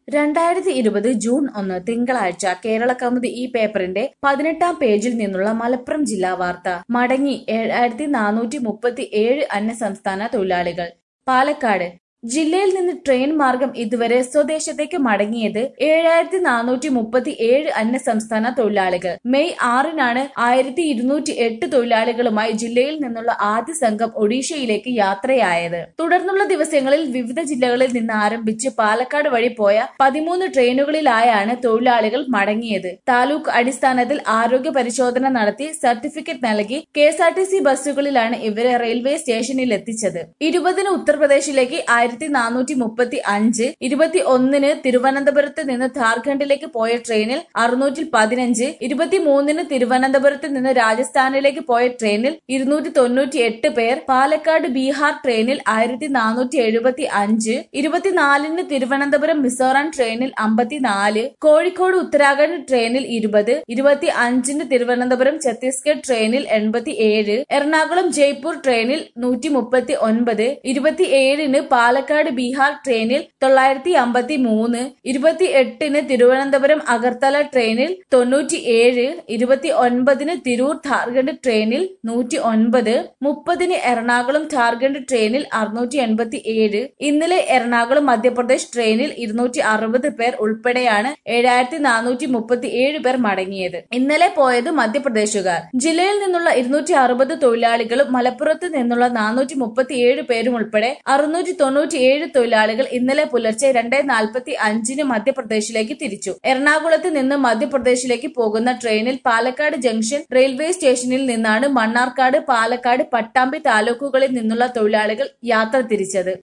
രണ്ടായിരത്തി ഇരുപത് ജൂൺ ഒന്ന് തിങ്കളാഴ്ച കേരള കൗമുദി ഈ പേപ്പറിന്റെ പതിനെട്ടാം പേജിൽ നിന്നുള്ള മലപ്പുറം ജില്ലാ വാർത്ത മടങ്ങി ഏഴായിരത്തി നാനൂറ്റി മുപ്പത്തി ഏഴ് അന്യസംസ്ഥാന തൊഴിലാളികൾ പാലക്കാട് ജില്ലയിൽ നിന്ന് ട്രെയിൻ മാർഗം ഇതുവരെ സ്വദേശത്തേക്ക് മടങ്ങിയത് ഏഴായിരത്തി നാനൂറ്റി മുപ്പത്തി ഏഴ് അന്യസംസ്ഥാന തൊഴിലാളികൾ മെയ് ആറിനാണ് ആയിരത്തി ഇരുന്നൂറ്റി എട്ട് തൊഴിലാളികളുമായി ജില്ലയിൽ നിന്നുള്ള ആദ്യ സംഘം ഒഡീഷയിലേക്ക് യാത്രയായത് തുടർന്നുള്ള ദിവസങ്ങളിൽ വിവിധ ജില്ലകളിൽ നിന്ന് ആരംഭിച്ച് പാലക്കാട് വഴി പോയ പതിമൂന്ന് ട്രെയിനുകളിലായാണ് തൊഴിലാളികൾ മടങ്ങിയത് താലൂക്ക് അടിസ്ഥാനത്തിൽ ആരോഗ്യ പരിശോധന നടത്തി സർട്ടിഫിക്കറ്റ് നൽകി K S R T C ബസ്സുകളിലാണ് ഇവരെ റെയിൽവേ സ്റ്റേഷനിൽ എത്തിച്ചത് ഇരുപതിന് ഉത്തർപ്രദേശിലേക്ക് ആയിരത്തി നാനൂറ്റി മുപ്പത്തി അഞ്ച് ഇരുപത്തി ഒന്നിന് തിരുവനന്തപുരത്ത് നിന്ന് ഝാർഖണ്ഡിലേക്ക് പോയ ട്രെയിനിൽ അറുന്നൂറ്റി പതിനഞ്ച് ഇരുപത്തിമൂന്നിന് തിരുവനന്തപുരത്ത് നിന്ന് രാജസ്ഥാനിലേക്ക് പോയ ട്രെയിനിൽ ഇരുന്നൂറ്റി തൊണ്ണൂറ്റി എട്ട് പേർ പാലക്കാട് ബീഹാർ ട്രെയിനിൽ ആയിരത്തി നാനൂറ്റി എഴുപത്തി അഞ്ച് ഇരുപത്തിനാലിന് തിരുവനന്തപുരം മിസോറാം ട്രെയിനിൽ അമ്പത്തിനാല് കോഴിക്കോട് ഉത്തരാഖണ്ഡ് ട്രെയിനിൽ ഇരുപത് ഇരുപത്തി അഞ്ചിന് തിരുവനന്തപുരം ഛത്തീസ്ഗഡ് ട്രെയിനിൽ എൺപത്തി ഏഴ് എറണാകുളം ജയ്പൂർ ട്രെയിനിൽ നൂറ്റി മുപ്പത്തി ഒൻപത് ഇരുപത്തിയേഴിന് പാലക്കാട് ബീഹാർ ട്രെയിനിൽ തൊള്ളായിരത്തി അമ്പത്തി മൂന്ന് ഇരുപത്തി എട്ടിന് തിരുവനന്തപുരം അഗർത്തല ട്രെയിനിൽ തൊണ്ണൂറ്റി ഏഴ് ഇരുപത്തി ഒൻപതിന് തിരൂർ ഝാർഖണ്ഡ് ട്രെയിനിൽ നൂറ്റി ഒൻപത് മുപ്പതിന് എറണാകുളം ഝാർഖണ്ഡ് ട്രെയിനിൽ അറുന്നൂറ്റി എൺപത്തി ഏഴ് ഇന്നലെ എറണാകുളം മധ്യപ്രദേശ് ട്രെയിനിൽ ഇരുന്നൂറ്റി അറുപത് പേർ ഉൾപ്പെടെയാണ് ഏഴായിരത്തി നാനൂറ്റി മുപ്പത്തി ഏഴ് പേർ മടങ്ങിയത് ഇന്നലെ പോയത് മധ്യപ്രദേശുകാർ ജില്ലയിൽ നിന്നുള്ള ഇരുന്നൂറ്റി അറുപത് തൊഴിലാളികളും മലപ്പുറത്ത് നിന്നുള്ള നാനൂറ്റി മുപ്പത്തി ഏഴ് പേരും ഉൾപ്പെടെ അറുന്നൂറ്റി തൊണ്ണൂറ്റി ഏഴ് തൊഴിലാളികൾ ഇന്നലെ പുലർച്ചെ രണ്ട് നാൽപ്പത്തി അഞ്ചിന് മധ്യപ്രദേശിലേക്ക് തിരിച്ചു എറണാകുളത്ത് നിന്ന് മധ്യപ്രദേശിലേക്ക് പോകുന്ന ട്രെയിനിൽ പാലക്കാട് ജംഗ്ഷൻ റെയിൽവേ സ്റ്റേഷനിൽ നിന്നാണ് മണ്ണാർക്കാട് പാലക്കാട് പട്ടാമ്പി താലൂക്കുകളിൽ നിന്നുള്ള തൊഴിലാളികൾ യാത്ര തിരിച്ചത്